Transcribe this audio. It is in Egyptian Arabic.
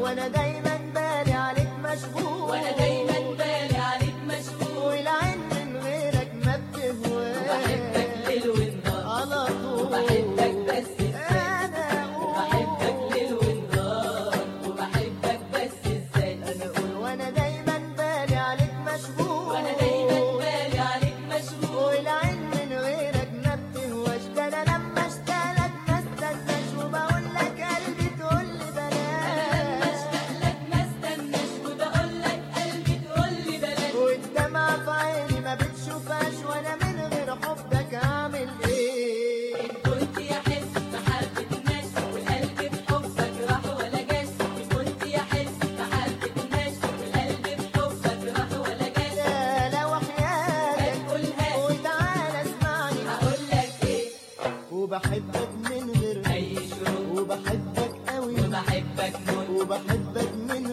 وانا دايما بالي عليك مشغول وانا دايما بالي عليك مشغول والعين من غيرك ما بحبك بتهواش ليل ونهار على طول بحبك بس ازاي انا اقول بحبك ليل ونهار وبحبك بس ازاي انا اقول وانا دايما بالي عليك مشغول وانا دايما بالي عليك مشغول والعين من غيرك ما بتهواش ده انا لما اشتاقلك ما استناش وبقول لك قلبي تقول لي لما بلاش اشتاق لك ما استناش وبقول لك قلبي تقول لي بلاش والدمعة في عيني ما بتشوفهاش وانا من غير حبك اعمل ايه إن كنت يا حلم ما حبيتناش والقلب بحبك راح ولا جاش إن كنت يا حلم ما حبيتناش والقلب بحبك راح ولا جاش لا لا وحياتك هتقولها وتعالى اسمعني هقول لك ايه وبحبك من غير اي شروق وبحبك قوي وبحبك موت وبحبك من